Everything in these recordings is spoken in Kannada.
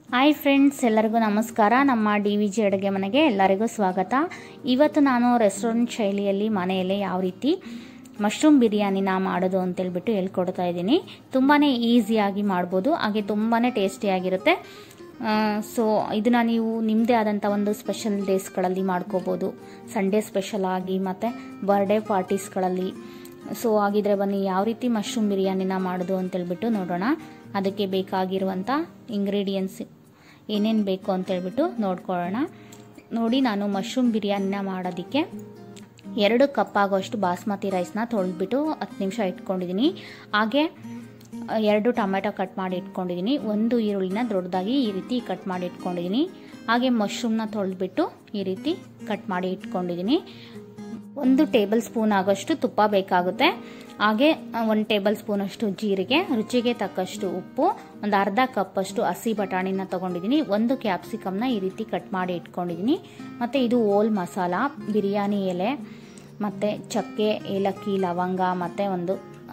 ಹಾಯ್ ಫ್ರೆಂಡ್ಸ್ ಎಲ್ಲರಿಗೂ ನಮಸ್ಕಾರ ನಮ್ಮ ಡಿ ವಿ ಜಿ ಅಡುಗೆ ಮನೆಗೆ ಎಲ್ಲರಿಗೂ ಸ್ವಾಗತ ಇವತ್ತು ನಾನು ರೆಸ್ಟೋರೆಂಟ್ ಶೈಲಿಯಲ್ಲಿ ಮನೆಯಲ್ಲೇ ಯಾವ ರೀತಿ ಮಶ್ರೂಮ್ ಬಿರಿಯಾನಿನ ಮಾಡೋದು ಅಂತೇಳ್ಬಿಟ್ಟು ಹೇಳ್ಕೊಡ್ತಾ ಇದ್ದೀನಿ ತುಂಬಾ ಈಸಿಯಾಗಿ ಮಾಡ್ಬೋದು ಹಾಗೆ ತುಂಬಾ ಟೇಸ್ಟಿಯಾಗಿರುತ್ತೆ ಸೊ ಇದನ್ನು ನೀವು ನಿಮ್ಮದೇ ಆದಂಥ ಒಂದು ಸ್ಪೆಷಲ್ ಡೇಸ್ಗಳಲ್ಲಿ ಮಾಡ್ಕೋಬೋದು ಸಂಡೇ ಸ್ಪೆಷಲ್ ಆಗಿ ಮತ್ತು ಬರ್ಡೇ ಪಾರ್ಟೀಸ್ಗಳಲ್ಲಿ ಸೊ ಹಾಗಿದ್ರೆ ಬನ್ನಿ ಯಾವ ರೀತಿ ಮಶ್ರೂಮ್ ಬಿರಿಯಾನಿನ ಮಾಡೋದು ಅಂತೇಳ್ಬಿಟ್ಟು ನೋಡೋಣ ಅದಕ್ಕೆ ಬೇಕಾಗಿರುವಂಥ ಇಂಗ್ರೀಡಿಯೆಂಟ್ಸ್ ಏನೇನು ಬೇಕು ಅಂತೇಳ್ಬಿಟ್ಟು ನೋಡ್ಕೊಳ್ಳೋಣ ನೋಡಿ ನಾನು ಮಶ್ರೂಮ್ ಬಿರಿಯಾನಿನ ಮಾಡೋದಕ್ಕೆ ಎರಡು ಕಪ್ ಆಗೋಷ್ಟು ಬಾಸ್ಮತಿ ರೈಸ್ನ ತೊಳೆದ್ಬಿಟ್ಟು ಹತ್ತು ನಿಮಿಷ ಇಟ್ಕೊಂಡಿದ್ದೀನಿ ಹಾಗೆ ಎರಡು ಟೊಮೆಟೊ ಕಟ್ ಮಾಡಿ ಇಟ್ಕೊಂಡಿದ್ದೀನಿ ಒಂದು ಈರುಳ್ಳಿನ ದೊಡ್ಡದಾಗಿ ಈ ರೀತಿ ಕಟ್ ಮಾಡಿ ಇಟ್ಕೊಂಡಿದ್ದೀನಿ ಹಾಗೆ ಮಶ್ರೂಮ್ನ ತೊಳೆದ್ಬಿಟ್ಟು ಈ ರೀತಿ ಕಟ್ ಮಾಡಿ ಇಟ್ಕೊಂಡಿದ್ದೀನಿ ಒಂದು ಟೇಬಲ್ ಸ್ಪೂನ್ ಆಗೋಷ್ಟು ತುಪ್ಪ ಬೇಕಾಗುತ್ತೆ ಹಾಗೆ ಒಂದು ಟೇಬಲ್ ಸ್ಪೂನ್ ಅಷ್ಟು ಜೀರಿಗೆ ರುಚಿಗೆ ತಕ್ಕಷ್ಟು ಉಪ್ಪು ಒಂದು ಅರ್ಧ ಕಪ್ ಅಷ್ಟು ಹಸಿ ಬಟಾಣಿನ ತೊಗೊಂಡಿದ್ದೀನಿ ಒಂದು ಕ್ಯಾಪ್ಸಿಕಮ್ನ ಈ ರೀತಿ ಕಟ್ ಮಾಡಿ ಇಟ್ಕೊಂಡಿದ್ದೀನಿ ಮತ್ತು ಇದು ಓಲ್ ಮಸಾಲ ಬಿರಿಯಾನಿ ಎಲೆ ಮತ್ತು ಚಕ್ಕೆ ಏಲಕ್ಕಿ ಲವಂಗ ಮತ್ತು ಒಂದು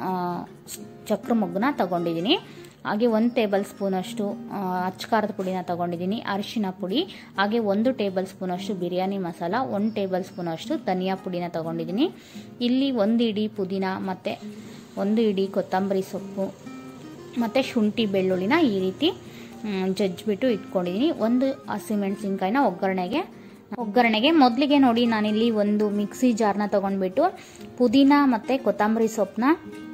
ಚಕ್ರ ಮೊಗ್ಗನ್ನ ತೊಗೊಂಡಿದ್ದೀನಿ ಹಾಗೆ ಒಂದು ಟೇಬಲ್ ಸ್ಪೂನಷ್ಟು ಅಚ್ಕಾರದ ಪುಡಿನ ತೊಗೊಂಡಿದ್ದೀನಿ ಅರಿಶಿನ ಪುಡಿ ಹಾಗೆ ಒಂದು ಟೇಬಲ್ ಸ್ಪೂನಷ್ಟು ಬಿರಿಯಾನಿ ಮಸಾಲ ಒಂದು ಟೇಬಲ್ ಸ್ಪೂನಷ್ಟು ಧನಿಯಾ ಪುಡಿನ ತೊಗೊಂಡಿದ್ದೀನಿ ಇಲ್ಲಿ ಒಂದು ಇಡೀ ಪುದೀನ ಮತ್ತು ಒಂದು ಇಡೀ ಕೊತ್ತಂಬರಿ ಸೊಪ್ಪು ಮತ್ತು ಶುಂಠಿ ಬೆಳ್ಳುಳ್ಳಿನ ಈ ರೀತಿ ಜಜ್ಜಿಬಿಟ್ಟು ಇಟ್ಕೊಂಡಿದ್ದೀನಿ ಒಂದು ಹಸಿಮೆಣಸಿನ್ಕಾಯಿನ ಒಗ್ಗರಣೆಗೆ ಒಗ್ಗರಣೆಗೆ ಮೊದಲಿಗೆ ನೋಡಿ ನಾನಿಲ್ಲಿ ಒಂದು ಮಿಕ್ಸಿ ಜಾರ್ನ ತೊಗೊಂಡ್ಬಿಟ್ಟು ಪುದೀನ ಮತ್ತು ಕೊತ್ತಂಬರಿ ಸೊಪ್ಪನ್ನ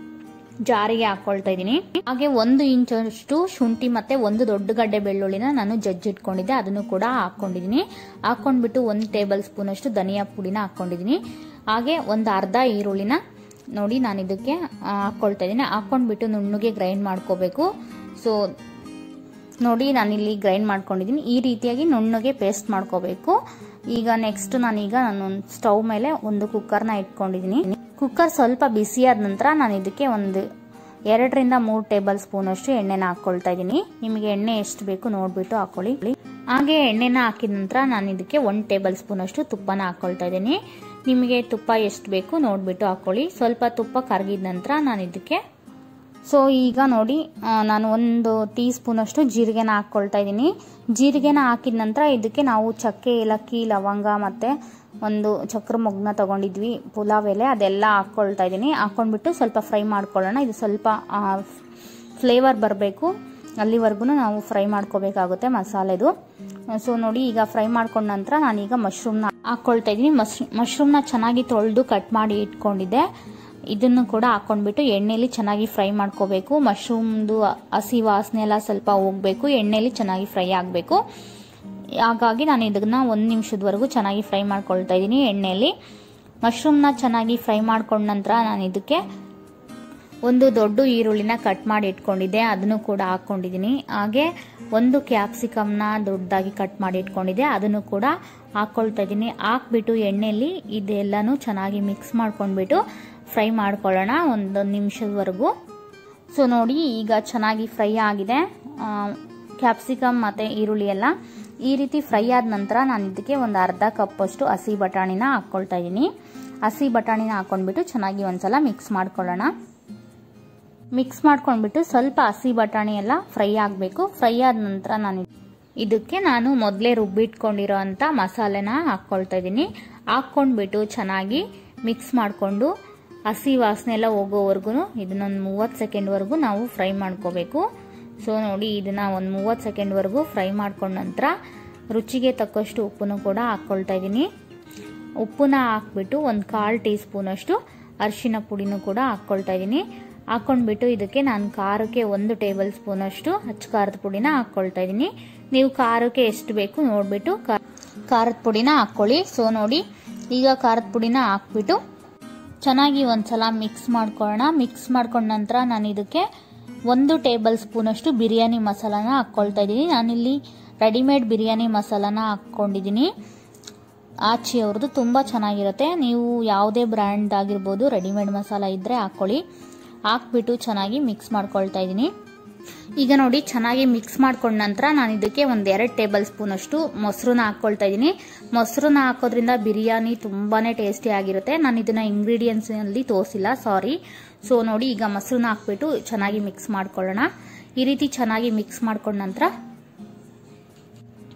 ಜಾರಿಗೆ ಹಾಕೊಳ್ತಾ ಇದ್ದೀನಿ ಹಾಗೆ ಒಂದು ಇಂಚಷ್ಟು ಶುಂಠಿ ಮತ್ತೆ ಒಂದು ದೊಡ್ಡ ಗಡ್ಡೆ ಬೆಳ್ಳುಳ್ಳಿನ ನಾನು ಜಜ್ಜಿಟ್ಕೊಂಡಿದ್ದೆ ಅದನ್ನು ಕೂಡ ಹಾಕೊಂಡಿದ್ದೀನಿ ಹಾಕೊಂಡ್ಬಿಟ್ಟು ಒಂದು ಟೇಬಲ್ ಸ್ಪೂನ್ ಅಷ್ಟು ಧನಿಯಾ ಪುಡಿನ ಹಾಕೊಂಡಿದ್ದೀನಿ ಹಾಗೆ ಒಂದು ಅರ್ಧ ಈರುಳ್ಳಿನ ನೋಡಿ ನಾನು ಇದಕ್ಕೆ ಹಾಕೊಳ್ತಾ ಇದ್ದೀನಿ ಹಾಕೊಂಡ್ಬಿಟ್ಟು ನುಣ್ಣಗೆ ಗ್ರೈಂಡ್ ಮಾಡ್ಕೋಬೇಕು ಸೊ ನೋಡಿ ನಾನಿಲ್ಲಿ ಗ್ರೈಂಡ್ ಮಾಡ್ಕೊಂಡಿದ್ದೀನಿ ಈ ರೀತಿಯಾಗಿ ನುಣ್ಣಗೆ ಪೇಸ್ಟ್ ಮಾಡ್ಕೋಬೇಕು ಈಗ ನೆಕ್ಸ್ಟ್ ನಾನೀಗ ನಾನು ಸ್ಟವ್ ಮೇಲೆ ಒಂದು ಕುಕ್ಕರ್ನ ಇಟ್ಕೊಂಡಿದ್ದೀನಿ ಕುಕ್ಕರ್ ಸ್ವಲ್ಪ ಬಿಸಿಯಾದ ನಂತರ ನಾನು ಇದಕ್ಕೆ ಒಂದು ಎರಡರಿಂದ ಮೂರು ಟೇಬಲ್ ಸ್ಪೂನ್ ಅಷ್ಟು ಎಣ್ಣೆನ ಹಾಕ್ಕೊಳ್ತಾ ಇದ್ದೀನಿ ನಿಮಗೆ ಎಣ್ಣೆ ಎಷ್ಟು ಬೇಕು ನೋಡ್ಬಿಟ್ಟು ಹಾಕೊಳ್ಳಿ ಹಾಗೆ ಎಣ್ಣೆನ ಹಾಕಿದ ನಂತರ ನಾನು ಇದಕ್ಕೆ ಒಂದು ಟೇಬಲ್ ಸ್ಪೂನ್ ಅಷ್ಟು ತುಪ್ಪನ ಹಾಕ್ಕೊಳ್ತಾ ಇದ್ದೀನಿ ನಿಮಗೆ ತುಪ್ಪ ಎಷ್ಟು ಬೇಕು ನೋಡ್ಬಿಟ್ಟು ಹಾಕೊಳ್ಳಿ ಸ್ವಲ್ಪ ತುಪ್ಪ ಕರಗಿದ ನಂತರ ನಾನು ಇದಕ್ಕೆ ಸೊ ಈಗ ನೋಡಿ ನಾನು ಒಂದು ಟೀ ಸ್ಪೂನಷ್ಟು ಜೀರಿಗೆನ ಹಾಕ್ಕೊಳ್ತಾ ಇದ್ದೀನಿ ಜೀರಿಗೆನ ಹಾಕಿದ ನಂತರ ಇದಕ್ಕೆ ನಾವು ಚಕ್ಕೆ ಏಲಕ್ಕಿ ಲವಂಗ ಮತ್ತು ಒಂದು ಚಕ್ರ ಮೊಗ್ನ ತೊಗೊಂಡಿದ್ವಿ ಪುಲಾವ್ ಎಲೆ ಅದೆಲ್ಲ ಹಾಕ್ಕೊಳ್ತಾ ಇದ್ದೀನಿ ಹಾಕ್ಕೊಂಡ್ಬಿಟ್ಟು ಸ್ವಲ್ಪ ಫ್ರೈ ಮಾಡ್ಕೊಳ್ಳೋಣ ಇದು ಸ್ವಲ್ಪ ಫ್ಲೇವರ್ ಬರಬೇಕು ಅಲ್ಲಿವರೆಗೂ ನಾವು ಫ್ರೈ ಮಾಡ್ಕೋಬೇಕಾಗುತ್ತೆ ಮಸಾಲೆದು ಸೊ ನೋಡಿ ಈಗ ಫ್ರೈ ಮಾಡ್ಕೊಂಡ ನಂತರ ನಾನೀಗ ಮಶ್ರೂಮ್ನ ಹಾಕ್ಕೊಳ್ತಾ ಇದ್ದೀನಿ ಮಶ್ ಮಶ್ರೂಮ್ನ ಚೆನ್ನಾಗಿ ತೊಳೆದು ಕಟ್ ಮಾಡಿ ಇಟ್ಕೊಂಡಿದ್ದೆ ಇದನ್ನು ಕೂಡ ಹಾಕೊಂಡ್ಬಿಟ್ಟು ಎಣ್ಣೆಲಿ ಚೆನ್ನಾಗಿ ಫ್ರೈ ಮಾಡ್ಕೋಬೇಕು ಮಶ್ರೂಮ್ದು ಹಸಿ ವಾಸನೆ ಎಲ್ಲ ಸ್ವಲ್ಪ ಹೋಗಬೇಕು ಎಣ್ಣೆಲಿ ಚೆನ್ನಾಗಿ ಫ್ರೈ ಆಗಬೇಕು ಹಾಗಾಗಿ ನಾನು ಇದನ್ನ ಒಂದು ನಿಮಿಷದವರೆಗೂ ಚೆನ್ನಾಗಿ ಫ್ರೈ ಮಾಡ್ಕೊಳ್ತಾ ಇದ್ದೀನಿ ಎಣ್ಣೆಯಲ್ಲಿ ಮಶ್ರೂಮ್ನ ಚೆನ್ನಾಗಿ ಫ್ರೈ ಮಾಡ್ಕೊಂಡ ನಂತರ ನಾನು ಇದಕ್ಕೆ ಒಂದು ದೊಡ್ಡ ಈರುಳ್ಳಿನ ಕಟ್ ಮಾಡಿ ಇಟ್ಕೊಂಡಿದ್ದೆ ಅದನ್ನು ಕೂಡ ಹಾಕ್ಕೊಂಡಿದ್ದೀನಿ ಹಾಗೆ ಒಂದು ಕ್ಯಾಪ್ಸಿಕಮ್ನ ದೊಡ್ಡದಾಗಿ ಕಟ್ ಮಾಡಿ ಇಟ್ಕೊಂಡಿದ್ದೆ ಅದನ್ನು ಕೂಡ ಹಾಕ್ಕೊಳ್ತಾ ಇದ್ದೀನಿ ಹಾಕ್ಬಿಟ್ಟು ಎಣ್ಣೆಯಲ್ಲಿ ಇದೆಲ್ಲನೂ ಚೆನ್ನಾಗಿ ಮಿಕ್ಸ್ ಮಾಡ್ಕೊಂಡ್ಬಿಟ್ಟು ಫ್ರೈ ಮಾಡ್ಕೊಳ್ಳೋಣ ಒಂದು ನಿಮಿಷದವರೆಗೂ ಸೊ ನೋಡಿ ಈಗ ಚೆನ್ನಾಗಿ ಫ್ರೈ ಆಗಿದೆ ಕ್ಯಾಪ್ಸಿಕಮ್ ಮತ್ತು ಈರುಳ್ಳಿ ಎಲ್ಲ ಈ ರೀತಿ ಫ್ರೈ ಆದ ನಂತರ ನಾನು ಇದಕ್ಕೆ ಒಂದು ಅರ್ಧ ಕಪ್ಪಷ್ಟು ಹಸಿ ಬಟಾಣಿನ ಹಾಕ್ಕೊಳ್ತಾ ಇದ್ದೀನಿ ಹಸಿ ಬಟಾಣಿನ ಹಾಕ್ಕೊಂಡ್ಬಿಟ್ಟು ಚೆನ್ನಾಗಿ ಒಂದ್ಸಲ ಮಿಕ್ಸ್ ಮಾಡ್ಕೊಳ್ಳೋಣ ಮಿಕ್ಸ್ ಮಾಡ್ಕೊಂಡ್ಬಿಟ್ಟು ಸ್ವಲ್ಪ ಹಸಿ ಬಟಾಣಿ ಎಲ್ಲ ಫ್ರೈ ಆಗಬೇಕು ಫ್ರೈ ಆದ ನಂತರ ನಾನು ಇದಕ್ಕೆ ನಾನು ಮೊದಲೇ ರುಬ್ಬಿಟ್ಕೊಂಡಿರೋ ಅಂಥ ಮಸಾಲೆನ ಹಾಕ್ಕೊಳ್ತಾ ಇದ್ದೀನಿ ಹಾಕ್ಕೊಂಡ್ಬಿಟ್ಟು ಚೆನ್ನಾಗಿ ಮಿಕ್ಸ್ ಮಾಡಿಕೊಂಡು ಹಸಿ ವಾಸನೆ ಎಲ್ಲ ಹೋಗೋವರೆಗೂ ಇದನ್ನೊಂದು ಮೂವತ್ತು ಸೆಕೆಂಡ್ವರೆಗೂ ನಾವು ಫ್ರೈ ಮಾಡ್ಕೋಬೇಕು ಸೊ ನೋಡಿ ಇದನ್ನು ಒಂದು ಮೂವತ್ತು ಸೆಕೆಂಡ್ವರೆಗೂ ಫ್ರೈ ಮಾಡ್ಕೊಂಡ ನಂತರ ರುಚಿಗೆ ತಕ್ಕಷ್ಟು ಉಪ್ಪನ್ನು ಕೂಡ ಹಾಕ್ಕೊಳ್ತಾ ಇದ್ದೀನಿ ಉಪ್ಪನ್ನ ಹಾಕ್ಬಿಟ್ಟು ಒಂದು ಕಾಲು ಟೀ ಸ್ಪೂನಷ್ಟು ಅರಿಶಿನ ಪುಡಿನೂ ಕೂಡ ಹಾಕ್ಕೊಳ್ತಾ ಇದ್ದೀನಿ ಹಾಕ್ಕೊಂಡ್ಬಿಟ್ಟು ಇದಕ್ಕೆ ನಾನು ಖಾರಕ್ಕೆ ಒಂದು ಟೇಬಲ್ ಸ್ಪೂನಷ್ಟು ಹಚ್ಚ ಖಾರದ ಪುಡಿನ ಹಾಕ್ಕೊಳ್ತಾ ಇದ್ದೀನಿ ನೀವು ಖಾರಕ್ಕೆ ಎಷ್ಟು ಬೇಕು ನೋಡಿಬಿಟ್ಟು ಖಾರದ ಪುಡಿನ ಹಾಕ್ಕೊಳ್ಳಿ ಸೊ ನೋಡಿ ಈಗ ಖಾರದ ಪುಡಿನ ಹಾಕ್ಬಿಟ್ಟು ಚೆನ್ನಾಗಿ ಒಂದ್ಸಲ ಮಿಕ್ಸ್ ಮಾಡ್ಕೊಳ್ಳೋಣ ಮಿಕ್ಸ್ ಮಾಡ್ಕೊಂಡ ನಂತರ ನಾನು ಇದಕ್ಕೆ ಒಂದು ಟೇಬಲ್ ಸ್ಪೂನಷ್ಟು ಬಿರಿಯಾನಿ ಮಸಾಲಾನ ಹಾಕ್ಕೊಳ್ತಾ ಇದ್ದೀನಿ ನಾನಿಲ್ಲಿ ರೆಡಿಮೇಡ್ ಬಿರಿಯಾನಿ ಮಸಾಲಾನ ಹಾಕ್ಕೊಂಡಿದ್ದೀನಿ ಆಚೆ ಅವ್ರದ್ದು ತುಂಬ ಚೆನ್ನಾಗಿರುತ್ತೆ ನೀವು ಯಾವುದೇ ಬ್ರ್ಯಾಂಡ್ ಆಗಿರ್ಬೋದು ರೆಡಿಮೇಡ್ ಮಸಾಲ ಇದ್ದರೆ ಹಾಕ್ಕೊಳ್ಳಿ ಹಾಕ್ಬಿಟ್ಟು ಚೆನ್ನಾಗಿ ಮಿಕ್ಸ್ ಮಾಡ್ಕೊಳ್ತಾ ಇದ್ದೀನಿ ಈಗ ನೋಡಿ ಚೆನ್ನಾಗಿ ಮಿಕ್ಸ್ ಮಾಡ್ಕೊಂಡ ನಂತರ ನಾನು ಇದಕ್ಕೆ ಒಂದು ಎರಡು ಟೇಬಲ್ ಸ್ಪೂನಷ್ಟು ಮೊಸರನ್ನ ಹಾಕ್ಕೊಳ್ತಾ ಇದ್ದೀನಿ ಮೊಸರನ್ನ ಹಾಕೋದ್ರಿಂದ ಬಿರಿಯಾನಿ ತುಂಬಾ ಟೇಸ್ಟಿ ಆಗಿರುತ್ತೆ ನಾನು ಇದನ್ನ ಇಂಗ್ರೀಡಿಯೆಂಟ್ಸ್ನಲ್ಲಿ ತೋರಿಸಿಲ್ಲ ಸಾರಿ ಸೊ ನೋಡಿ ಈಗ ಮೊಸರನ್ನ ಹಾಕ್ಬಿಟ್ಟು ಚೆನ್ನಾಗಿ ಮಿಕ್ಸ್ ಮಾಡ್ಕೊಳ್ಳೋಣ ಈ ರೀತಿ ಚೆನ್ನಾಗಿ ಮಿಕ್ಸ್ ಮಾಡ್ಕೊಂಡ ನಂತರ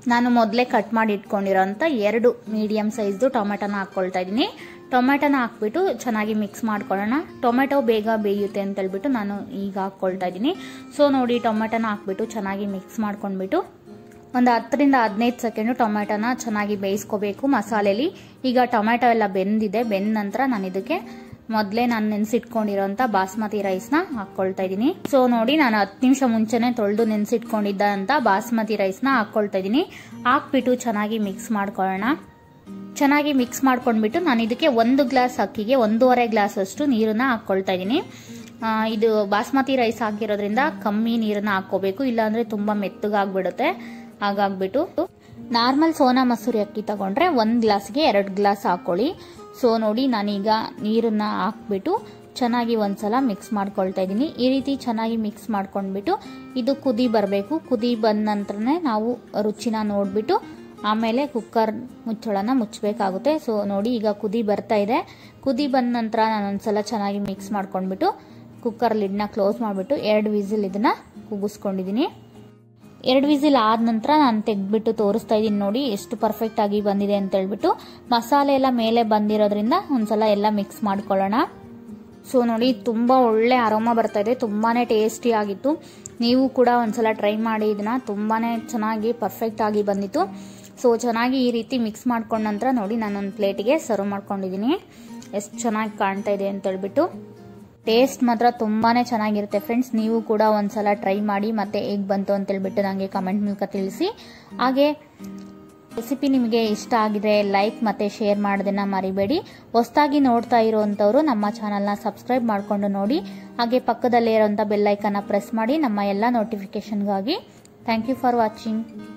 ನಾನು ಮೊದಲೇ ಕಟ್ ಮಾಡಿ ಇಟ್ಕೊಂಡಿರೋಂಥ ಎರಡು ಮೀಡಿಯಮ್ ಸೈಜ್ದು ಟೊಮೆಟೊನ ಹಾಕ್ಕೊಳ್ತಾ ಇದ್ದೀನಿ ಟೊಮೆಟೊನ ಹಾಕ್ಬಿಟ್ಟು ಚೆನ್ನಾಗಿ ಮಿಕ್ಸ್ ಮಾಡ್ಕೊಳ್ಳೋಣ ಟೊಮೆಟೊ ಬೇಗ ಬೇಯುತ್ತೆ ಅಂತ ಹೇಳ್ಬಿಟ್ಟು ನಾನು ಈಗ ಹಾಕ್ಕೊಳ್ತಾ ಇದ್ದೀನಿ ಸೊ ನೋಡಿ ಟೊಮೆಟೊನ ಹಾಕ್ಬಿಟ್ಟು ಚೆನ್ನಾಗಿ ಮಿಕ್ಸ್ ಮಾಡ್ಕೊಂಡ್ಬಿಟ್ಟು ಒಂದು ಹತ್ತರಿಂದ ಹದಿನೈದು ಸೆಕೆಂಡು ಟೊಮೆಟೊನ ಚೆನ್ನಾಗಿ ಬೇಯಿಸ್ಕೋಬೇಕು ಮಸಾಲೆಲಿ ಈಗ ಟೊಮೆಟೊ ಎಲ್ಲ ಬೆಂದಿದೆ ಬೆಂದ ನಂತರ ನಾನು ಇದಕ್ಕೆ ಮೊದಲೇ ನಾನು ನೆನೆಸಿಟ್ಕೊಂಡಿರೋಂಥ ಬಾಸ್ಮತಿ ರೈಸ್ನ ಹಾಕ್ಕೊಳ್ತಾ ಇದ್ದೀನಿ ಸೊ ನೋಡಿ ನಾನು ಹತ್ತು ನಿಮಿಷ ಮುಂಚೆನೆ ತೊಳೆದು ನೆನೆಸಿಟ್ಕೊಂಡಿದ್ದ ಅಂತ ಬಾಸ್ಮತಿ ರೈಸ್ನ ಹಾಕ್ಕೊಳ್ತಾ ಇದ್ದೀನಿ ಹಾಕ್ಬಿಟ್ಟು ಚೆನ್ನಾಗಿ ಮಿಕ್ಸ್ ಮಾಡ್ಕೊಳ್ಳೋಣ ಚೆನ್ನಾಗಿ ಮಿಕ್ಸ್ ಮಾಡ್ಕೊಂಡ್ಬಿಟ್ಟು ನಾನು ಇದಕ್ಕೆ ಒಂದು ಗ್ಲಾಸ್ ಅಕ್ಕಿಗೆ ಒಂದೂವರೆ ಗ್ಲಾಸ್ ಅಷ್ಟು ನೀರನ್ನ ಹಾಕ್ಕೊಳ್ತಾ ಇದ್ದೀನಿ ಇದು ಬಾಸ್ಮತಿ ರೈಸ್ ಹಾಕಿರೋದ್ರಿಂದ ಕಮ್ಮಿ ನೀರನ್ನ ಹಾಕ್ಕೋಬೇಕು ಇಲ್ಲಾಂದ್ರೆ ತುಂಬ ಮೆತ್ತಗಾಗ್ಬಿಡುತ್ತೆ ಹಾಗಾಗ್ಬಿಟ್ಟು ನಾರ್ಮಲ್ ಸೋನಾ ಮಸೂರಿ ಅಕ್ಕಿ ತಗೊಂಡ್ರೆ ಒಂದು ಗ್ಲಾಸ್ಗೆ ಎರಡು ಗ್ಲಾಸ್ ಹಾಕೊಳ್ಳಿ ಸೊ ನೋಡಿ ನಾನೀಗ ನೀರನ್ನ ಹಾಕ್ಬಿಟ್ಟು ಚೆನ್ನಾಗಿ ಒಂದ್ಸಲ ಮಿಕ್ಸ್ ಮಾಡ್ಕೊಳ್ತಾ ಇದ್ದೀನಿ ಈ ರೀತಿ ಚೆನ್ನಾಗಿ ಮಿಕ್ಸ್ ಮಾಡ್ಕೊಂಡ್ಬಿಟ್ಟು ಇದು ಕುದಿ ಬರಬೇಕು ಕುದಿ ಬಂದ ನಂತರನೇ ನಾವು ರುಚಿನ ನೋಡ್ಬಿಟ್ಟು ಆಮೇಲೆ ಕುಕ್ಕರ್ ಮುಚ್ಚಳನ ಮುಚ್ಚಬೇಕಾಗುತ್ತೆ ಸೊ ನೋಡಿ ಈಗ ಕುದಿ ಬರ್ತಾ ಇದೆ ಕುದಿ ಬಂದ ನಂತರ ನಾನು ಒಂದ್ಸಲ ಚೆನ್ನಾಗಿ ಮಿಕ್ಸ್ ಮಾಡ್ಕೊಂಡ್ಬಿಟ್ಟು ಕುಕ್ಕರ್ ಲಿಡ್ನ ಕ್ಲೋಸ್ ಮಾಡಿಬಿಟ್ಟು ಎರಡು ವಿಸಿಲ್ ಇದನ್ನ ಕುಗ್ಗಿಸ್ಕೊಂಡಿದ್ದೀನಿ ಎರಡು ವಿಸಿಲ್ ಆದ ನಂತರ ನಾನು ತೆಗೆದ್ಬಿಟ್ಟು ತೋರಿಸ್ತಾ ಇದ್ದೀನಿ ನೋಡಿ ಎಷ್ಟು ಪರ್ಫೆಕ್ಟ್ ಆಗಿ ಬಂದಿದೆ ಅಂತ ಹೇಳ್ಬಿಟ್ಟು ಮಸಾಲೆ ಎಲ್ಲ ಮೇಲೆ ಬಂದಿರೋದ್ರಿಂದ ಒಂದ್ಸಲ ಎಲ್ಲ ಮಿಕ್ಸ್ ಮಾಡ್ಕೊಳ್ಳೋಣ ಸೊ ನೋಡಿ ತುಂಬ ಒಳ್ಳೆ ಅರೋಮ ಬರ್ತಾ ಇದೆ ತುಂಬಾ ಟೇಸ್ಟಿ ಆಗಿತ್ತು ನೀವು ಕೂಡ ಒಂದ್ಸಲ ಟ್ರೈ ಮಾಡಿ ಇದನ್ನ ತುಂಬಾ ಚೆನ್ನಾಗಿ ಪರ್ಫೆಕ್ಟ್ ಆಗಿ ಬಂದಿತ್ತು ಸೊ ಚೆನ್ನಾಗಿ ಈ ರೀತಿ ಮಿಕ್ಸ್ ಮಾಡ್ಕೊಂಡ ನಂತರ ನೋಡಿ ನಾನೊಂದು ಪ್ಲೇಟಿಗೆ ಸರ್ವ್ ಮಾಡ್ಕೊಂಡಿದ್ದೀನಿ ಎಷ್ಟು ಚೆನ್ನಾಗಿ ಕಾಣ್ತಾ ಇದೆ ಅಂತ ಹೇಳ್ಬಿಟ್ಟು ಟೇಸ್ಟ್ ಮಾತ್ರ ತುಂಬಾ ಚೆನ್ನಾಗಿರುತ್ತೆ ಫ್ರೆಂಡ್ಸ್ ನೀವು ಕೂಡ ಒಂದ್ಸಲ ಟ್ರೈ ಮಾಡಿ ಮತ್ತೆ ಹೇಗೆ ಬಂತು ಅಂತ ಹೇಳ್ಬಿಟ್ಟು ನನಗೆ ಕಮೆಂಟ್ ಮೂಲಕ ತಿಳಿಸಿ ಹಾಗೆ ರೆಸಿಪಿ ನಿಮಗೆ ಇಷ್ಟ ಆಗಿದ್ರೆ ಲೈಕ್ ಮತ್ತು ಶೇರ್ ಮಾಡೋದನ್ನ ಮರಿಬೇಡಿ ಹೊಸದಾಗಿ ನೋಡ್ತಾ ಇರೋವಂಥವ್ರು ನಮ್ಮ ಚಾನಲ್ನ ಸಬ್ಸ್ಕ್ರೈಬ್ ಮಾಡಿಕೊಂಡು ನೋಡಿ ಹಾಗೆ ಪಕ್ಕದಲ್ಲೇ ಇರೋಂಥ ಬೆಲ್ಲೈಕನ್ನ ಪ್ರೆಸ್ ಮಾಡಿ ನಮ್ಮ ಎಲ್ಲ ನೋಟಿಫಿಕೇಷನ್ಗಾಗಿ ಥ್ಯಾಂಕ್ ಯು ಫಾರ್ ವಾಚಿಂಗ್